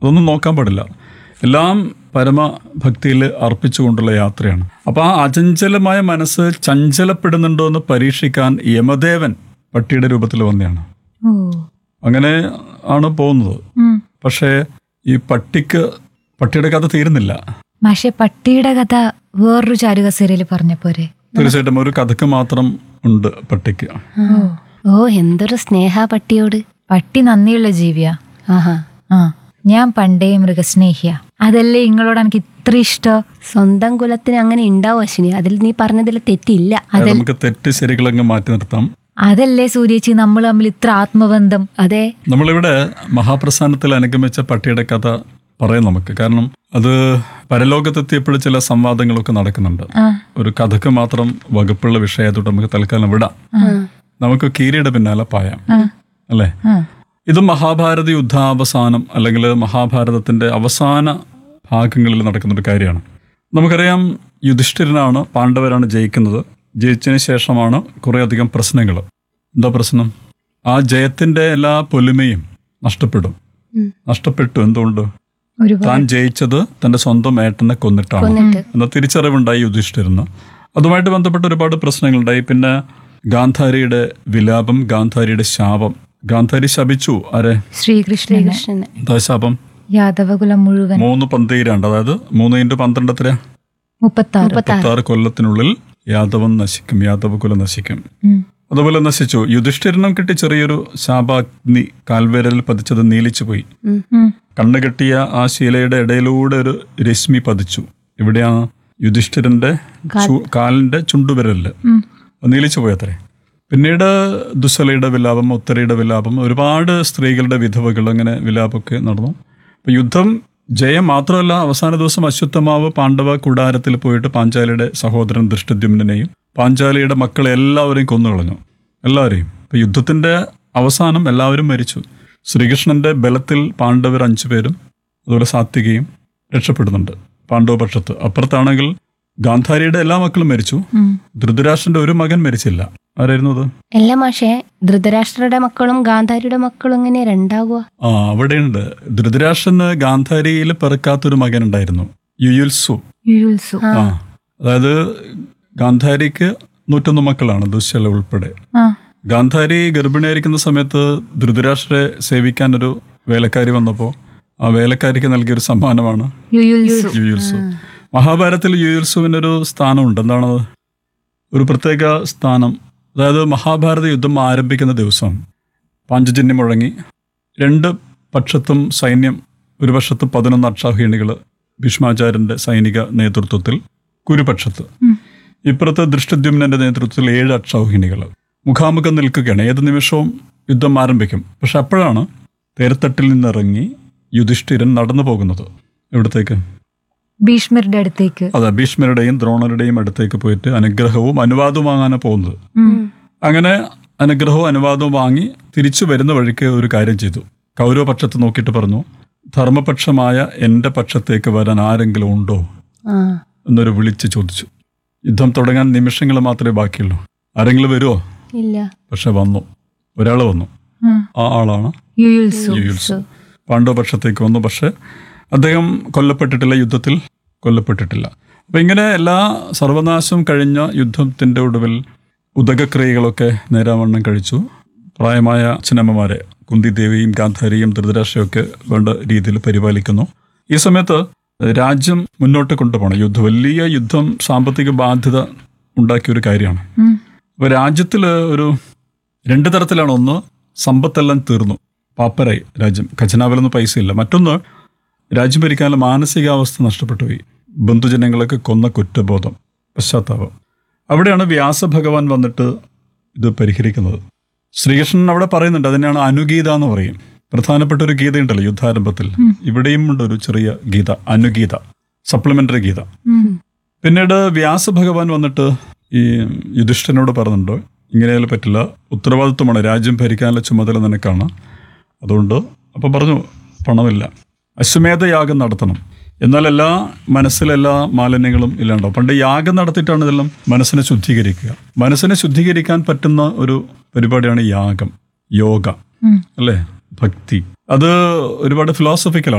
അതൊന്നും നോക്കാൻ പാടില്ല എല്ലാം പരമഭക്തിയിൽ അർപ്പിച്ചുകൊണ്ടുള്ള യാത്രയാണ് അപ്പോൾ ആ അചഞ്ചലമായ മനസ്സ് ചഞ്ചലപ്പെടുന്നുണ്ടോ എന്ന് പരീക്ഷിക്കാൻ യമദേവൻ പട്ടിയുടെ രൂപത്തിൽ വന്നതാണ് ഓ അങ്ങനെ ആണ് പോകുന്നത് ഉം. പക്ഷേ ഈ പട്ടിക്ക് പട്ടിയുടെ കഥ തീരുന്നില്ല മാഷെ പട്ടിയുടെ കഥ വേറൊരു ചാരുക സീരിയൽ പറഞ്ഞ പോരെ തീർച്ചയായിട്ടും ഒരു കഥക്ക് മാത്രം ഉണ്ട് പട്ടിക്ക് ഓ ഓ എന്തൊരു സ്നേഹ പട്ടിയോട് പട്ടി നന്ദിയുള്ള ജീവിയാ ആഹാ ആ ഞാൻ പണ്ടേ മൃഗസ്നേഹിയ അതല്ലേ നിങ്ങളോട് എനിക്ക് ഇത്ര ഇഷ്ടം സ്വന്തം കുലത്തിന് അങ്ങനെ ഉണ്ടാവും അശ്വിനി അതിൽ നീ പറഞ്ഞതിൽ തെറ്റില്ല അത് നമുക്ക് തെറ്റ് ശരികളങ്ങ് മാറ്റി നിർത്താം അതല്ലേ സൂര്യേച്ചി നമ്മൾ തമ്മിൽ ഇത്ര ആത്മബന്ധം അതെ നമ്മളിവിടെ മഹാപ്രസ്ഥാനത്തിൽ അനുഗമിച്ച പട്ടിയുടെ കഥ പറയാം നമുക്ക് കാരണം അത് പരലോകത്തെത്തിയപ്പോൾ ചില സംവാദങ്ങളൊക്കെ നടക്കുന്നുണ്ട് ആ ഒരു കഥക്ക് മാത്രം വകുപ്പുള്ള വിഷയത്തോട്ട് നമുക്ക് തൽക്കാലം വിടാം നമുക്ക് കീരിയുടെ പിന്നാലെ പായാം അല്ലേ ആ ഇത് മഹാഭാരത യുദ്ധാവസാനം അല്ലെങ്കിൽ മഹാഭാരതത്തിന്റെ അവസാന ഭാഗങ്ങളിൽ നടക്കുന്ന ഒരു കാര്യമാണ് നമുക്കറിയാം യുധിഷ്ഠിരനാണ് പാണ്ഡവരാണ് ജയിക്കുന്നത് ജയിച്ചതിന് ശേഷമാണ് കുറേയധികം പ്രശ്നങ്ങൾ എന്താ പ്രശ്നം ആ ജയത്തിന്റെ എല്ലാ പൊലിമയും നഷ്ടപ്പെടും നഷ്ടപ്പെട്ടു എന്തുകൊണ്ട് ഒരു താൻ ജയിച്ചത് തന്റെ സ്വന്തം ഏട്ടനെ കൊന്നിട്ടാണ് എന്ന തിരിച്ചറിവുണ്ടായി യുധിഷ്ഠിരന് അതുമായിട്ട് ബന്ധപ്പെട്ട ഒരുപാട് പ്രശ്നങ്ങളുണ്ടായി പിന്നെ ഗാന്ധാരിയുടെ വിലാപം ഗാന്ധാരിയുടെ ശാപം ഗാന്ധാരി ശപിച്ചു ആരെ ശ്രീകൃഷ്ണന് കൃഷ്ണന് എന്താ ശാപം യാദവകുലം മുഴുവൻ മൂന്ന് പന്തീരാണ്ട് അതായത് മൂന്ന് ഇൻറ്റു പന്ത്രണ്ട് എത്രയാ മുപ്പത്തി ആറ് മുപ്പത്താറ് കൊല്ലത്തിനുള്ളിൽ യാദവൻ നശിക്കും യാദവ കുലം നശിക്കും ഉം. അതുപോലെ നശിച്ചു യുധിഷ്ഠിരനും കിട്ടി ചെറിയൊരു ശാപാഗ്നി കാൽവേരലിൽ പതിച്ചത് നീലിച്ചു പോയി ഉം. കണ്ണു കെട്ടിയ ആ ശീലയുടെ ഇടയിലൂടെ ഒരു രശ്മി പതിച്ചു ഇവിടെയാണ് യുധിഷ്ഠിരന്റെ ചു- കാലിന്റെ ചുണ്ടുവിരലില് നീലിച്ചു പോയത്രേ പിന്നീട് ദുസ്സലയുടെ വിലാപം ഉത്തരയുടെ വിലാപം ഒരുപാട് സ്ത്രീകളുടെ വിധവകൾ അങ്ങനെ വിലാപമൊക്കെ നടന്നു അപ്പൊ യുദ്ധം ജയം മാത്രമല്ല അവസാന ദിവസം അശ്വത്ഥമാവ് പാണ്ഡവ കുടാരത്തിൽ പോയിട്ട് പാഞ്ചാലിയുടെ സഹോദരൻ ദൃഷ്ടദ്യുമ്നെയും പാഞ്ചാലിയുടെ മക്കളെ എല്ലാവരെയും കൊന്നുകളഞ്ഞു എല്ലാവരെയും ഇപ്പൊ യുദ്ധത്തിന്റെ അവസാനം എല്ലാവരും മരിച്ചു ശ്രീകൃഷ്ണന്റെ ബലത്തിൽ പാണ്ഡവർ അഞ്ചു പേരും അതുപോലെ സാത്വികയും രക്ഷപ്പെടുന്നുണ്ട് പാണ്ഡവ പക്ഷത്ത് അപ്പുറത്താണെങ്കിൽ ഗാന്ധാരിയുടെ എല്ലാ മക്കളും മരിച്ചു ധൃതരാഷ്ട്രന്റെ ഒരു മകൻ മരിച്ചില്ല ആരായിരുന്നു അത് എല്ലാ മാഷേ ധൃതരാഷ്ട്രയുടെ മക്കളും ഗാന്ധാരിയുടെ മക്കളും എങ്ങനെ രണ്ടാകുക ആ അവിടെയുണ്ട് ധൃതരാഷ്ട്രന് ഗാന്ധാരിയിൽ പിറക്കാത്തൊരു മകൻ ഉണ്ടായിരുന്നു യുയുൽസു യുയുത്സു ആ അതായത് ഗാന്ധാരിക്ക് നൂറ്റൊന്ന് മക്കളാണ് ദുശ്ശല ഉൾപ്പെടെ ആ ഗാന്ധാരി ഗർഭിണിയായിരിക്കുന്ന സമയത്ത് ധൃതരാഷ്ട്രയെ സേവിക്കാൻ ഒരു വേലക്കാരി വന്നപ്പോൾ ആ വേലക്കാരിക്ക് നൽകിയൊരു സമ്മാനമാണ് യുയുത്സു യുയുത്സു മഹാഭാരതത്തിൽ യുയുത്സുവിനൊരു സ്ഥാനമുണ്ട് എന്താണത് ഒരു പ്രത്യേക സ്ഥാനം അതായത് മഹാഭാരത യുദ്ധം ആരംഭിക്കുന്ന ദിവസം പാഞ്ചജന്യം മുഴങ്ങി രണ്ട് പക്ഷത്തും സൈന്യം ഒരു പക്ഷത്ത് പതിനൊന്ന് അക്ഷാഹീണികൾ ഭീഷ്മാചാര്യന്റെ സൈനിക നേതൃത്വത്തിൽ കുരുപക്ഷത്ത് ഇപ്പുറത്ത് ദൃഷ്ടദ്യുമ്നന്റെ നേതൃത്വത്തിൽ ഏഴ് അക്ഷൗഹിണികൾ മുഖാമുഖം നിൽക്കുകയാണ് ഏത് നിമിഷവും യുദ്ധം ആരംഭിക്കും പക്ഷെ അപ്പോഴാണ് തേരത്തട്ടിൽ നിന്നിറങ്ങി യുധിഷ്ഠിരൻ നടന്നു പോകുന്നത് എവിടത്തേക്ക് ഭീഷ്മരുടെ അടുത്തേക്ക് അതെ ഭീഷ്മരുടെയും ദ്രോണരുടെയും അടുത്തേക്ക് പോയിട്ട് അനുഗ്രഹവും അനുവാദവും വാങ്ങാനാണ് പോകുന്നത് ഉം. അങ്ങനെ അനുഗ്രഹവും അനുവാദവും വാങ്ങി തിരിച്ചു വരുന്ന വഴിക്ക് ഒരു കാര്യം ചെയ്തു കൗരവപക്ഷത്ത് നോക്കിയിട്ട് പറഞ്ഞു ധർമ്മപക്ഷമായ എൻ്റെ പക്ഷത്തേക്ക് വരാൻ ആരെങ്കിലും ഉണ്ടോ ആ എന്നൊരു വിളിച്ച് ചോദിച്ചു യുദ്ധം തുടങ്ങാൻ നിമിഷങ്ങൾ മാത്രമേ ബാക്കിയുള്ളൂ ആരെങ്കിലും വരുമോ ഇല്ല പക്ഷെ വന്നു ഒരാൾ വന്നു ഉം. ആ ആളാണ് യുയുത്സു യുയുത്സു പാണ്ഡവ പക്ഷത്തേക്ക് വന്നു പക്ഷെ അദ്ദേഹം കൊല്ലപ്പെട്ടിട്ടില്ല യുദ്ധത്തിൽ കൊല്ലപ്പെട്ടിട്ടില്ല അപ്പൊ ഇങ്ങനെ എല്ലാ സർവനാശം കഴിഞ്ഞ യുദ്ധത്തിന്റെ ഒടുവിൽ ഉദകക്രിയകളൊക്കെ നേരാവണ്ണം കഴിച്ചു പ്രായമായ അച്ഛനമ്മമാരെ കുന്തിദേവിയും ഗാന്ധാരിയും ധൃതരാഷ്ട്രയൊക്കെ വേണ്ട രീതിയിൽ പരിപാലിക്കുന്നു ഈ സമയത്ത് രാജ്യം മുന്നോട്ട് കൊണ്ടുപോകണം യുദ്ധം വലിയ യുദ്ധം സാമ്പത്തിക ബാധ്യത ഉണ്ടാക്കിയ ഒരു കാര്യമാണ് ഉം. അപ്പൊ രാജ്യത്തിൽ ഒരു രണ്ട് തരത്തിലാണ് ഒന്ന് സമ്പത്തെല്ലാം തീർന്നു പാപ്പരായി രാജ്യം ഖജനാവിലൊന്നും പൈസ ഇല്ല മറ്റൊന്ന് രാജ്യം ഭരിക്കാനുള്ള മാനസികാവസ്ഥ നഷ്ടപ്പെട്ടു പോയി ബന്ധുജനങ്ങളൊക്കെ കൊന്ന കുറ്റബോധം പശ്ചാത്താപം അവിടെയാണ് വ്യാസഭഗവാൻ വന്നിട്ട് ഇത് പരിഹരിക്കുന്നത് ശ്രീകൃഷ്ണൻ അവിടെ പറയുന്നുണ്ട് അതിനെയാണ് അനുഗീത എന്ന് പറയും പ്രധാനപ്പെട്ട ഒരു ഗീതയുണ്ടല്ലോ യുദ്ധാരംഭത്തിൽ ഇവിടെയും ഉണ്ട് ഒരു ചെറിയ ഗീത അനുഗീത സപ്ലിമെന്ററി ഗീത ഉം. പിന്നീട് വ്യാസഭഗവാൻ വന്നിട്ട് ഈ യുധിഷ്ഠനോട് പറഞ്ഞിട്ടുണ്ട് ഇങ്ങനെയാലും പറ്റില്ല ഉത്തരവാദിത്വമാണ് രാജ്യം ഭരിക്കാനുള്ള ചുമതല നിനക്കാണ് അതുകൊണ്ട് അപ്പൊ പറഞ്ഞു പണമില്ല അശ്വമേധ നടത്തണം എന്നാൽ എല്ലാ മനസ്സിലെല്ലാ മാലിന്യങ്ങളും ഇല്ലാണ്ടാവും പണ്ട് യാഗം നടത്തിയിട്ടാണ് ഇതെല്ലാം മനസ്സിനെ ശുദ്ധീകരിക്കുക മനസ്സിനെ ശുദ്ധീകരിക്കാൻ പറ്റുന്ന ഒരു പരിപാടിയാണ് യാഗം യോഗ ഉം. അല്ലേ ഭക്തി അത് ഒരുപാട് ഫിലോസഫിക്കലാണ്